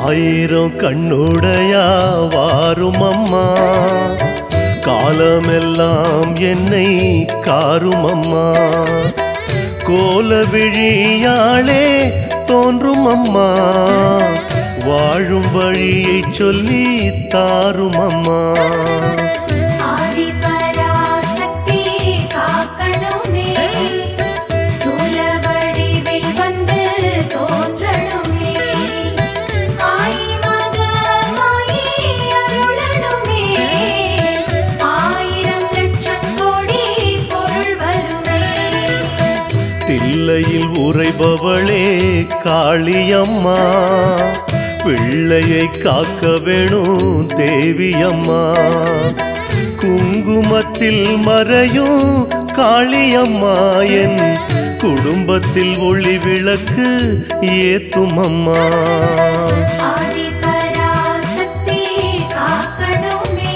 ஆயிரம் கண்ணுடையா வாரும் அம்மா காலமெல்லாம் என்னை காரும் அம்மா கோல விழியாளே தோன்றும் அம்மா வாழும் வழியை சொல்லி தாரும் அம்மா ஆதிபராசக்தி காக்கணுமே சூலவடிவில் வந்து தோன்றணுமே ஆயி மகமாயி அருளணுமே ஆயிரம் லட்சம் கோடி பொருள் வருமே தில்லையில் உறைபவளே காளியம்மா பிள்ளையை காக்க வேணும் தேவியம்மா குங்குமத்தில் மறையும் காளியம்மா என் குடும்பத்தில் ஒளி விளக்கு ஏத்தும் அம்மா ஆதிபராசக்தி காக்கணுமே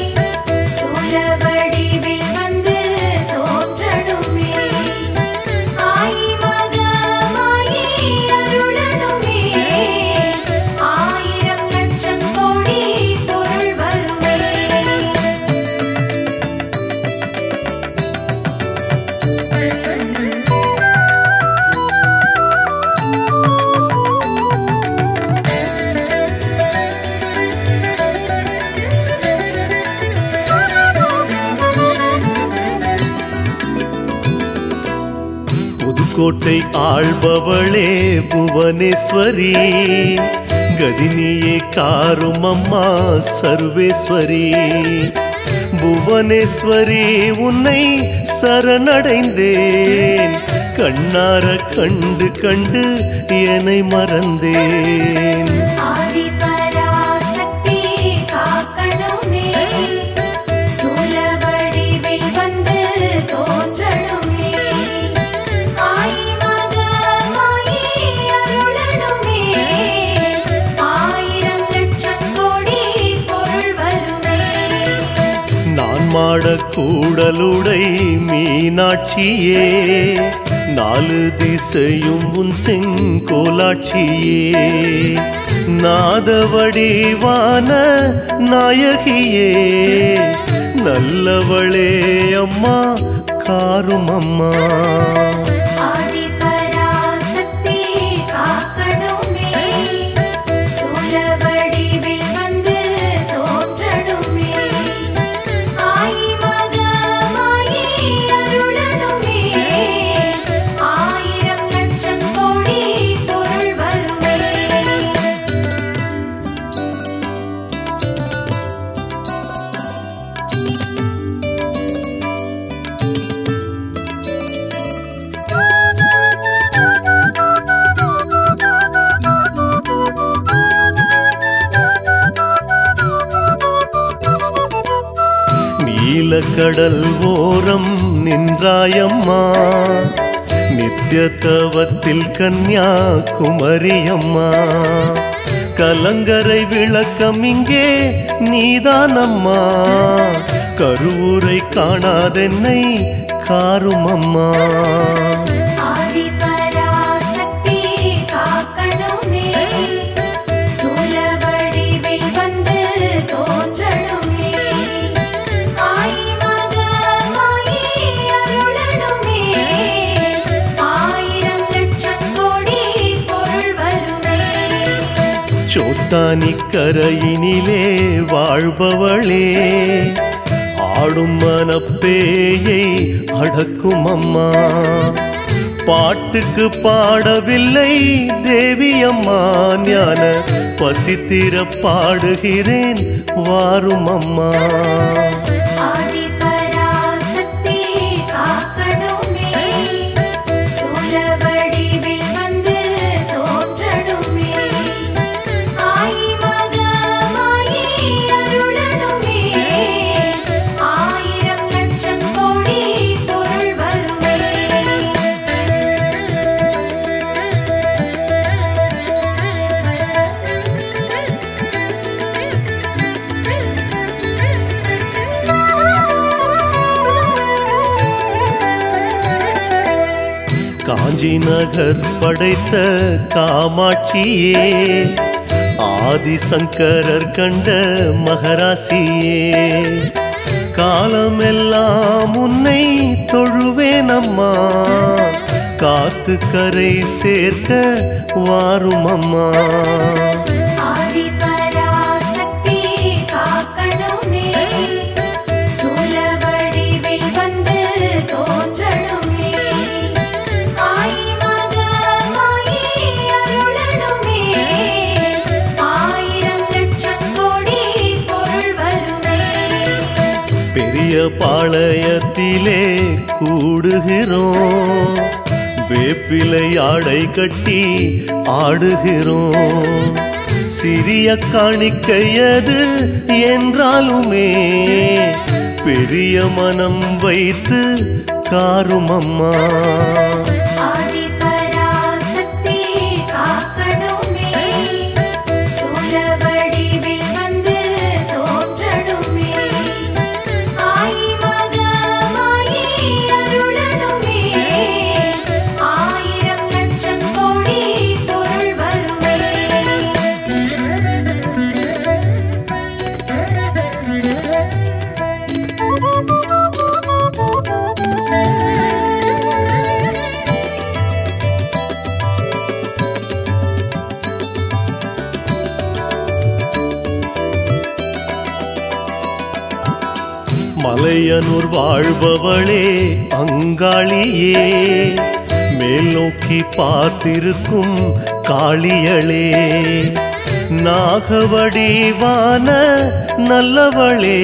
சூலவடிவில் வந்து தோன்றணுமே ஆயி மகமாயி அருளணுமே ஆயிரம் லட்சம் கோடி பொருள் வருமே புதுக்கோட்டை ஆள்பவளே புவனேஸ்வரி கதினியே காரும் அம்மா சர்வேஸ்வரி புவனேஸ்வரி உன்னை சரணடைந்தேன் கண்ணார கண்டு கண்டு என்னை மறந்தேன் ஆதிபராசக்தி காக்கணுமே சூலவடிவில் வந்து தோன்றணுமே ஆயி மகமாயி அருளணுமே ஆயிரம் லட்சம் கோடி பொருள் வருமே நான் மாட கூடலுடை மீனாட்சியே நாலு திசையும் உன் செங்கோலாட்சியே நாதவடிவான நாயகியே நல்லவளே அம்மா காரும் அம்மா ஆதிபராசக்தி காக்கணுமே சூலவடிவில் வந்து தோன்றணுமே ஆயி மகமாயி அருளணுமே ஆயிரம் லட்சம் கோடி பொருள் வருமே நீலக்கடல் ஓரம் நின்றாயம்மா நித்திய தவத்தில் கன்யாகுமரியம்மா கலங்கரை விளக்கம் இங்கே நீதானம்மா கருவூரை காணாதென்னை காரும் அம்மா ஆதிபராசக்தி காக்கணுமே சூலவடிவில் வந்து தோன்றணுமே ஆயி மகமாயி அருளணுமே ஆயிரம் லட்சம் கோடி பொருள் வருமே சோத்தானி கரையினிலே வாழ்பவளே ஆடும் மனப்பேயை அடக்கும் அம்மா பாட்டுக்கு பாடவில்லை தேவி அம்மா ஞான பசித்திர பாடுகிறேன் வாரும் அம்மா ஆதிபராசக்தி காக்கணுமே சூலவடிவில் வந்து தோன்றணுமே ஆயி மகமாயி அருளணுமே ஆயிரம் லட்சம் கோடி பொருள் வருமே காஞ்சி நகர் படைத்த காமாட்சியே ஆதிசங்கரர் கண்ட மகராசியே காலமெல்லாம் உன்னை தொழுவேனம்மா காத்து கரை சேர்க்க வாரும் அம்மா ஆதிபராசக்தி காக்கணுமே சூலவடிவில் வந்து தோன்றணுமே ஆய் மகமாயி அருளணுமே ஆயிரம் லட்சம் கோடி பொருள் வருமே பெரிய பாளையத்திலே கூடுகிறோம் வேப்பிலை ஆடை கட்டி ஆடுகிறோம் சிறிய காணிக்கையது என்றாலுமே பெரிய மனம் வைத்து காரும் அம்மா ஆதிபராசக்தி காக்கணுமே சூலவடிவில் வந்து தோன்றணுமே ஆய் மகமாயி அருளணுமே ஆயிரம் லட்சம் கோடி பொருள் வருமே மலையனூர் வாழ்பவளே அங்காளியே மேல் நோக்கி பார்த்திருக்கும் காளியளே நாகவடிவான நல்லவளே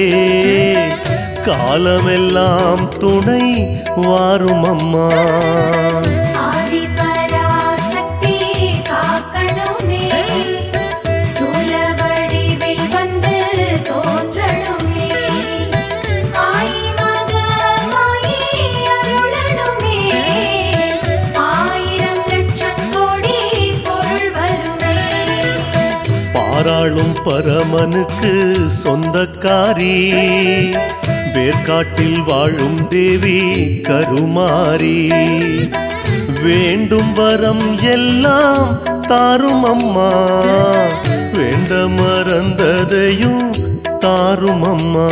காலமெல்லாம் துணை வாரும் அம்மா ஆதிபராசக்தி காக்கணுமே சூலவடிவில் வந்து தோன்றணுமே ஆய் மகமாயி அருளணுமே ஆயிரம் லட்சம் கோடி பொருள் வருமே பாராளும் பரமனுக்கு சொந்தக்காரி வேர்க்காட்டில் வாழும் தேவி கருமாரி வேண்டும் வரம் எல்லாம் தாரும் அம்மா வேண்ட மறந்ததையும் தாரும் அம்மா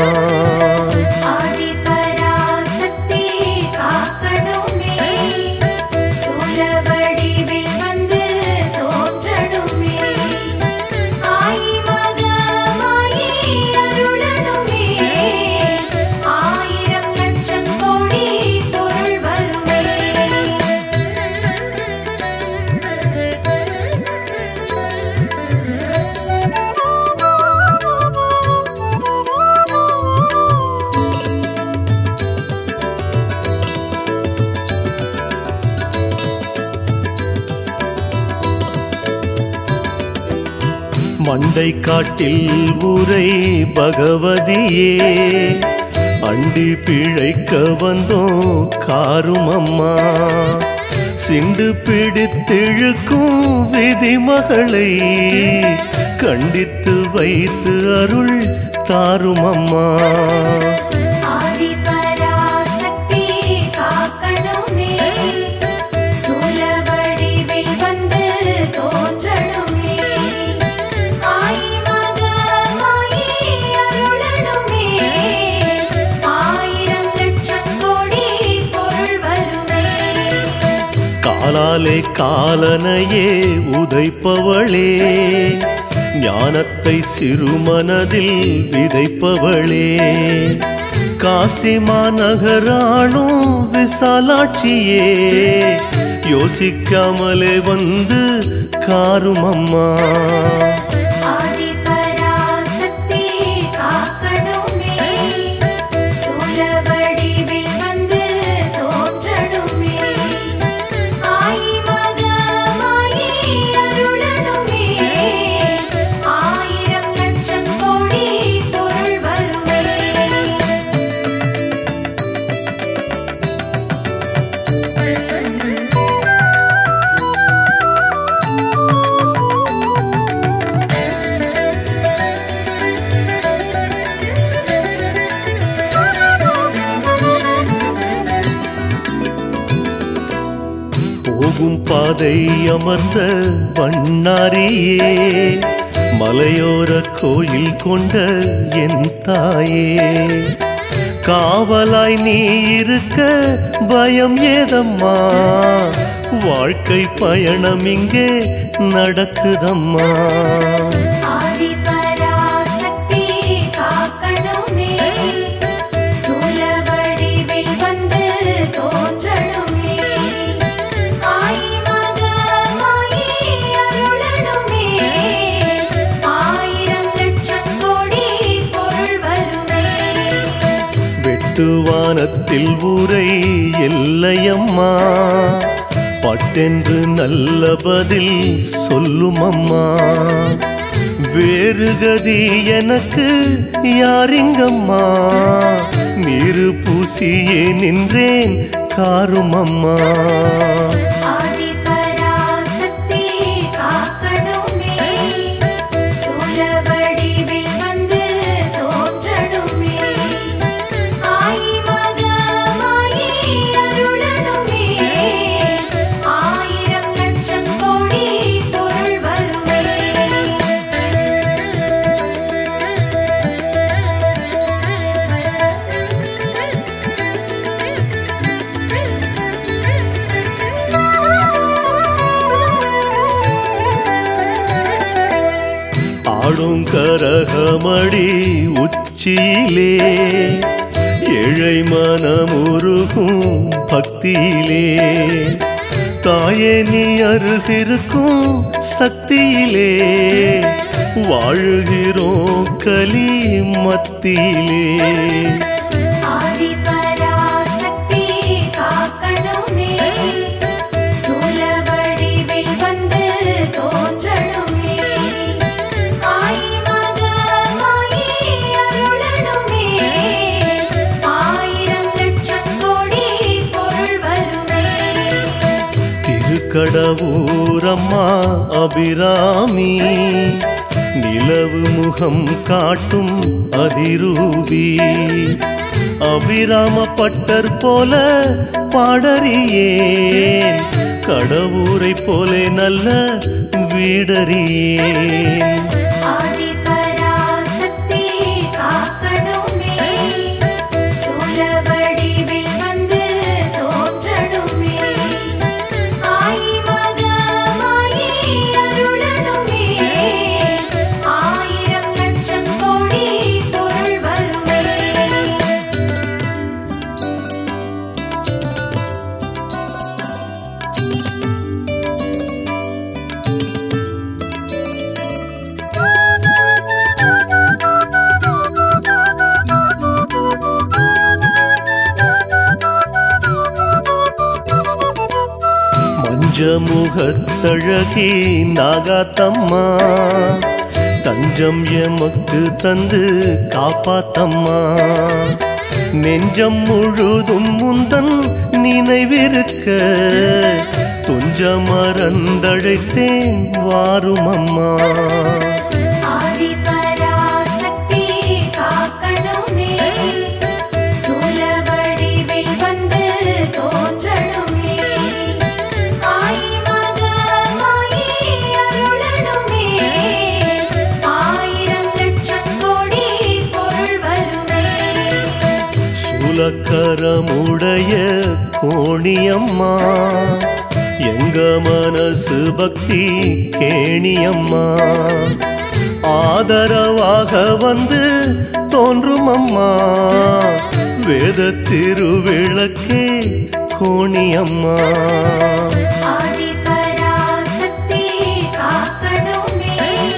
ஆதிபராசக்தி காக்கணுமே சூலவடிவில் வந்து தோன்றணுமே ஆய் மகமாயி அருளணுமே ஆயிரம் லட்சம் கோடி பொருள் வருமே மண்டை காட்டில் உரை பகவதியே அண்டி பிழைக்க வந்தோம் காரும் அம்மா சிண்டு பிடித்திழுக்கும் விதிமகளை கண்டித்து வைத்து அருள் தாரும் அம்மா ஆதிபராசக்தி காக்கணுமே சூலவடிவில் வந்து தோன்றணுமே ஆய் மகமாயி அருளணுமே ஆயிரம் லட்சம் கோடி பொருள் வருமே காலாலே காலனையே உதைப்பவளே ஞானத்தை சிறுமனதில் விதைப்பவளே காசி மாநகராளும் விசாலாட்சியே யோசிக்காமலே வந்து காரும் அம்மா ஆதிபராசக்தி காக்கணுமே சூலவடிவில் வந்து தோன்றணுமே ஆய் மகமாயி அருளணுமே ஆயிரம் லட்சம் கோடி பொருள் வருமே போகும் பாதை அமர்ந்த வண்ணாரியே மலையோர கோயில் கொண்ட என் தாயே காவலாய் நீ இருக்க பயம் ஏதம்மா வாழ்க்கை பயணம் இங்கே நடக்குதம்மா ஆதிபராசக்தி காக்கணுமே சூலவடிவில் வந்து தோன்றணுமே ஆயி மகமாயி அருளணுமே ஆயிரம் லட்சம் கோடி பொருள் வருமே வெட்டுவானத்தில் ஊரை எல்லையம்மா பட்டென்று நல்ல பதில் சொல்லும் அம்மா வேறு கதி எனக்கு யாரிங்கம்மா நீரு பூசியே நின்றேன் காரும் அம்மா ஆதிபராசக்தி காக்கணுமே சூலவடிவில் வந்து தோன்றணுமே ஆயி மகமாயி அருளணுமே ஆயிரம் லட்சம் கோடி பொருள் வருமே ஆடும் கரகமடி உச்சியிலே ஏழை மனமுருகும் பக்தியிலே தாயே நீ அருகிருக்கும் சக்தியிலே வாழுகிறோம் கலி மத்தியிலே ஆதிபராசக்தி காக்கணுமே சூலவடிவில் வந்து தோன்றணுமே ஆயி மகமாயி அருளணுமே ஆயிரம் லட்சம் கோடி பொருள் வருமே திருக்கடவூரம்மா அபிராமி நிலவு முகம் காட்டும் அதிரூபி அபிராம பட்டர் போல பாடறியேன் கடவுரை போலே நல்ல வீடறியேன் ஆதிபராசக்தி காக்கணுமே சூலவடிவில் வந்து தோன்றணுமே ஆயி மகமாயி அருளணுமே ஆயிரம் லட்சம் கோடி பொருள் வருமே மஞ்சமுகத்தழகி நாகாத்தம்மா தஞ்சம் எமக்கு தந்து காப்பாத்தம்மா நெஞ்சம் முழுதும் முந்தன் நினைவிருக்க துஞ்ச மறந்தழைத்தேன் வாரும் அம்மா ஆதிபராசக்தி காக்கணுமே சூலவடிவில் வந்து தோன்றணுமே ஆயி மகமாயி அருளணுமே ஆயிரம் லட்சம் கோடி பொருள் வருமே சூலக்கரமுடைய கோணியம்மா எங்க மனசு பக்தி கேணியம்மா ஆதரவாக வந்து தோன்றும் அம்மா வேத திருவிளக்கே கோணியம்மா ஆதிபராசக்தி காக்கணுமே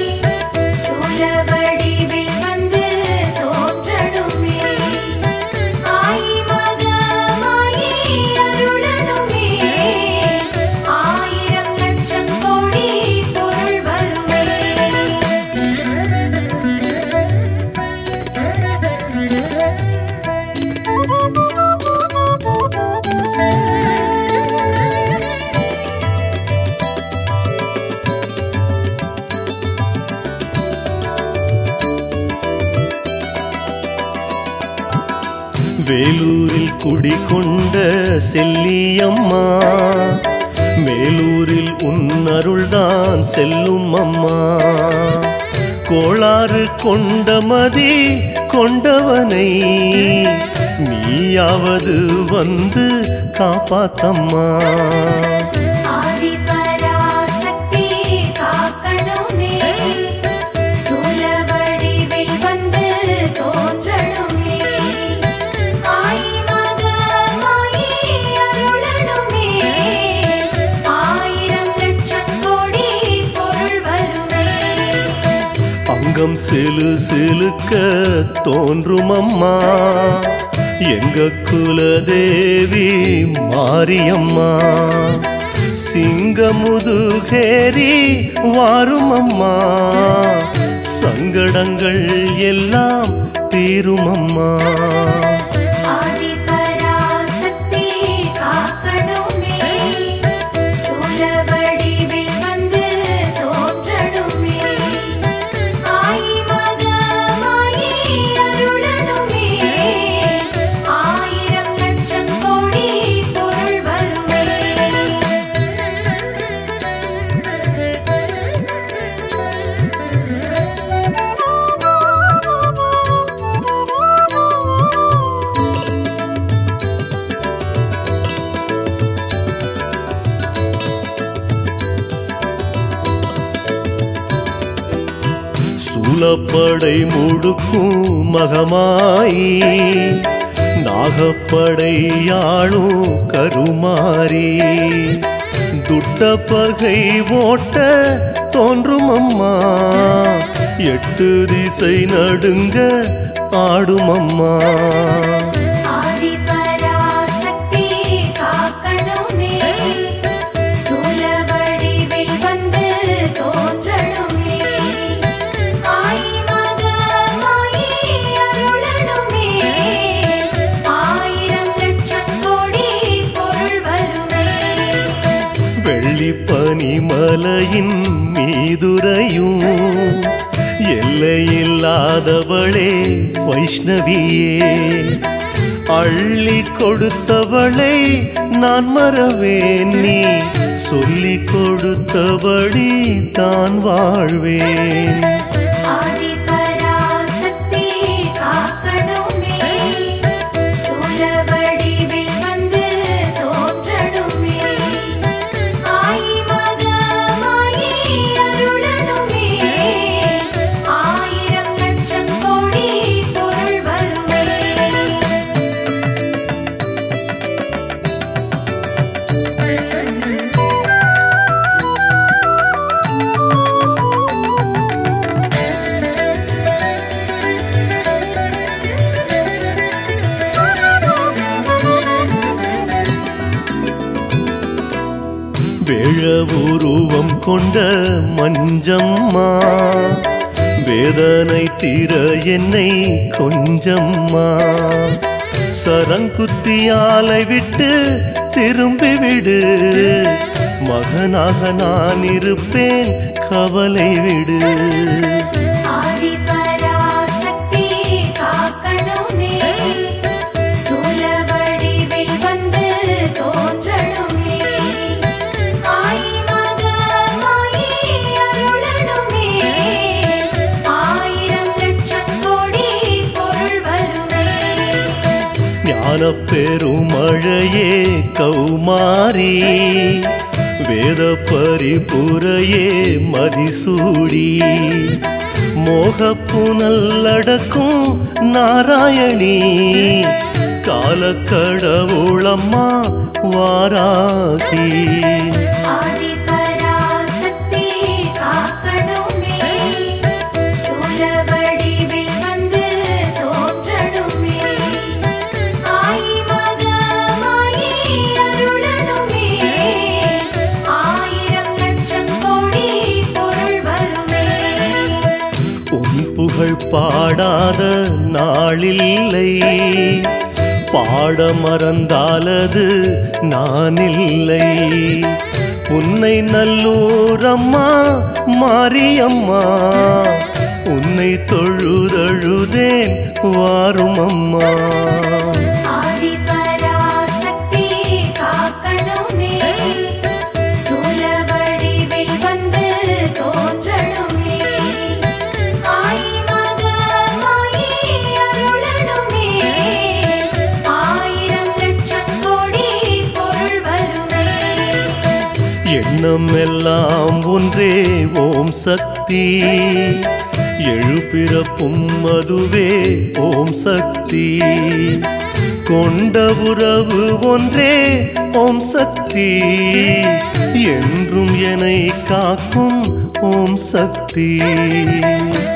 சூலவடிவில் வந்து தோன்றணுமே ஆயி மகமாயி அருளணுமே ஆயிரம் லட்சம் கோடி பொருள் வருமே வேலூரில் குடிகொண்ட செல்லியம்மா மேலூரில் உன் அருள்தான் செல்லும் அம்மா கோளாறு கொண்டமதி கொண்டவனை நீயாவது வந்து காப்பாத்தம்மா ஆதிபராசக்தி காக்கணுமே சூலவடிவில் வந்து தோன்றணுமே ஆயி மகமாயி அருளணுமே ஆயிரம் லட்சம் கோடி பொருள் வருமே அங்கம் சிலு சிலுக்க தோன்றும் அம்மா எங்க குலதேவி மாரியம்மா சிங்கமுதுகேரி வாரும் அம்மா சங்கடங்கள் எல்லாம் தீரும் அம்மா ஆதிபராசக்தி காக்கணுமே சூலவடிவில் வந்து தோன்றணுமே ஆயி மகமாயி அருளணுமே ஆயிரம் லட்சம் கோடி பொருள் வருமே சூலப்படை முடுக்கும் மகமாயி நாகப்படையாளும் கருமாரி துட்ட பகை ஓட்ட தோன்றும் அம்மா எட்டு திசை நடுங்க ஆடும் அம்மா ஆதிபராசக்தி காக்கணுமே சூலவடிவில் வந்து தோன்றணுமே ஆயி மகமாயி அருளணுமே ஆயிரம் லட்சம் கோடி பொருள் வருமே வெள்ளி பனிமலையின் மீதுரையும் எல்லையில்லாதவளே வைஷ்ணவியே அள்ளி கொடுத்தவளை நான் மறவேன் நீ சொல்லிக் கொடுத்தபடி தான் வாழ்வேன் ஆதிபராசக்தி காக்கணுமே சூலவடிவில் வந்து தோன்றணுமே ஆயி மகமாயி அருளணுமே ஆயிரம் லட்சம் கோடி பொருள் வருமே வேழ உருவம் கொண்ட மஞ்சம்மா வேதனை தீர என்னை கொஞ்சம்மா சரங்குத்தியாலை விட்டு திரும்பி விடு மகனாக நான் இருப்பேன் கவலை விடு ஆதிபராசக்தி காக்கணுமே சூலவடிவில் வந்து தோன்றணுமே ஆயி மகமாயி அருளணுமே ஆயிரம் லட்சம் கோடி பொருள் வருமே ஞான பெருமழையே கௌமாரி வேத பரிபுரையே மதிசூடி மோகப்புனல்லடக்கும் நாராயணி காலக்கடவுளம்மா வாராகி ஆதிபராசக்தி காக்கணுமே சூலவடிவில் வந்து தோன்றணுமே ஆயி மகமாயி அருளணுமே ஆயிரம் லட்சம் கோடி பொருள் வருமே உன் புகழ் பாடாத நாளில்லை பாட மறந்தாலது நானில்லை உன்னை நல்லூரம்மா மாரியம்மா உன்னை தொழுதழுதேன் வாரும் அம்மா ஆதிபராசக்தி காக்கணுமே சூலவடிவில் வந்து தோன்றணுமே எண்ணம் எல்லாம் ஒன்றே ஓம் சக்தி எழுபிறப்பும் அதுவே ஓம் சக்தி கொண்ட உறவு ஒன்றே ஓம் சக்தி என்றும் என்னை காக்கும் ஓம் சக்தி